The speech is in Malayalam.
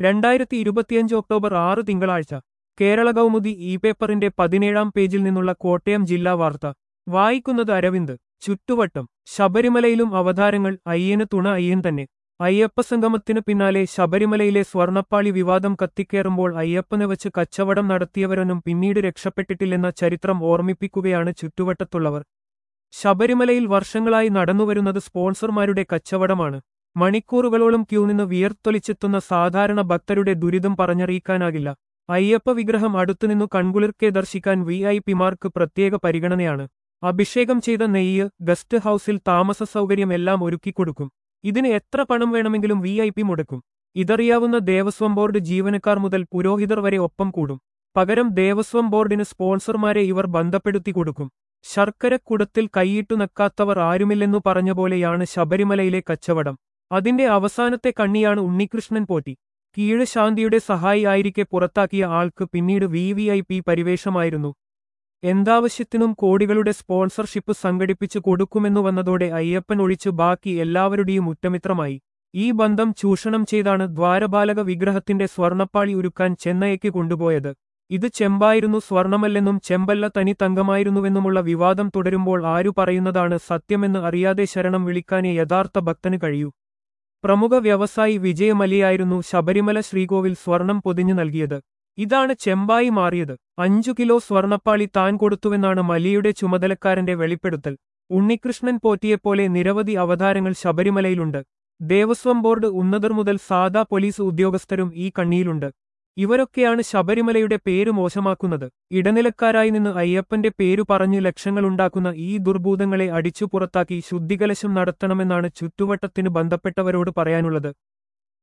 രണ്ടായിരത്തി ഇരുപത്തിയഞ്ച് ഒക്ടോബർ ആറ് തിങ്കളാഴ്ച കേരള കൗമുദി ഇ പേപ്പറിന്റെ പതിനേഴാം പേജിൽ നിന്നുള്ള കോട്ടയം ജില്ലാ വാർത്ത വായിക്കുന്നത് അരവിന്ദ് ചുറ്റുവട്ടം ശബരിമലയിലും അവതാരങ്ങൾ അയ്യന് തുണ അയ്യൻ തന്നെ അയ്യപ്പസംഗമത്തിനു പിന്നാലെ ശബരിമലയിലെ സ്വർണപ്പാളി വിവാദം കത്തിക്കേറുമ്പോൾ അയ്യപ്പനെ വച്ച് കച്ചവടം നടത്തിയവരൊന്നും പിന്നീട് രക്ഷപ്പെട്ടിട്ടില്ലെന്ന ചരിത്രം ഓർമ്മിപ്പിക്കുകയാണ് ചുറ്റുവട്ടത്തുള്ളവർ ശബരിമലയിൽ വർഷങ്ങളായി നടന്നുവരുന്നത് സ്പോൺസർമാരുടെ കച്ചവടമാണ് മണിക്കൂറുകളോളം ക്യൂ നിന്ന് വിയർത്തൊലിച്ചെത്തുന്ന സാധാരണ ഭക്തരുടെ ദുരിതം പറഞ്ഞറിയിക്കാനാകില്ല അയ്യപ്പ വിഗ്രഹം അടുത്തുനിന്നു കൺകുളിർക്കെ ദർശിക്കാൻ വി ഐ പിമാർക്ക് പ്രത്യേക പരിഗണനയാണ് അഭിഷേകം ചെയ്ത നെയ്യ് ഗസ്റ്റ് ഹൌസിൽ താമസ സൗകര്യം എല്ലാം ഒരുക്കിക്കൊടുക്കും ഇതിന് എത്ര പണം വേണമെങ്കിലും വി ഐ പി മുടക്കും ഇതറിയാവുന്ന ദേവസ്വം ബോർഡ് ജീവനക്കാർ മുതൽ പുരോഹിതർ വരെ ഒപ്പം കൂടും പകരം ദേവസ്വം ബോർഡിന് സ്പോൺസർമാരെ ഇവർ ബന്ധപ്പെടുത്തി കൊടുക്കും ശർക്കരക്കുടത്തിൽ കൈയിട്ടു നക്കാത്തവർ ആരുമില്ലെന്നു പറഞ്ഞ പോലെയാണ് ശബരിമലയിലെ കച്ചവടം അതിന്റെ അവസാനത്തെ കണ്ണിയാണ് ഉണ്ണികൃഷ്ണൻ പോറ്റി കീഴ് ശാന്തിയുടെ സഹായി ആയിരിക്കെ പുറത്താക്കിയ ആൾക്ക് പിന്നീട് വി വി ഐ പി പരിവേഷമായിരുന്നു എന്താവശ്യത്തിനും കോടികളുടെ സ്പോൺസർഷിപ്പ് സംഘടിപ്പിച്ചു കൊടുക്കുമെന്നു വന്നതോടെ അയ്യപ്പൻ ഒഴിച്ചു ബാക്കി എല്ലാവരുടെയും ഉറ്റമിത്രമായി ഈ ബന്ധം ചൂഷണം ചെയ്താണ് ദ്വാരപാലക വിഗ്രഹത്തിന്റെ സ്വർണപ്പാളി ഉരുക്കാൻ ചെന്നൈക്ക് കൊണ്ടുപോയത് ഇത് ചെമ്പായിരുന്നു സ്വർണമല്ലെന്നും ചെമ്പല്ല തനി തങ്കമായിരുന്നുവെന്നുമുള്ള വിവാദം തുടരുമ്പോൾ ആരു പറയുന്നതാണ് സത്യമെന്ന് അറിയാതെ ശരണം വിളിക്കാനേ യഥാർത്ഥ ഭക്തന് കഴിയൂ പ്രമുഖ വ്യവസായി വിജയമലിയായിരുന്നു ശബരിമല ശ്രീകോവിൽ സ്വർണം പൊതിഞ്ഞു നൽകിയത് ഇതാണ് ചെമ്പായി മാറിയത് അഞ്ചു കിലോ സ്വർണപ്പാളി താൻ കൊടുത്തുവെന്നാണ് മലിയുടെ ചുമതലക്കാരന്റെ വെളിപ്പെടുത്തൽ ഉണ്ണികൃഷ്ണൻ പോറ്റിയെപ്പോലെ നിരവധി അവതാരങ്ങൾ ശബരിമലയിലുണ്ട് ദേവസ്വം ബോർഡ് ഉന്നതർ മുതൽ സാദാ പോലീസ് ഉദ്യോഗസ്ഥരും ഈ കണ്ണിയിലുണ്ട് ഇവരൊക്കെയാണ് ശബരിമലയുടെ പേര് മോശമാക്കുന്നത് ഇടനിലക്കാരായി നിന്ന് അയ്യപ്പന്റെ പേരു പറഞ്ഞ് ലക്ഷങ്ങളുണ്ടാക്കുന്ന ഈ ദുർഭൂതങ്ങളെ അടിച്ചു പുറത്താക്കി ശുദ്ധികലശം നടത്തണമെന്നാണ് ചുറ്റുവട്ടത്തിന് ബന്ധപ്പെട്ടവരോട് പറയാനുള്ളത്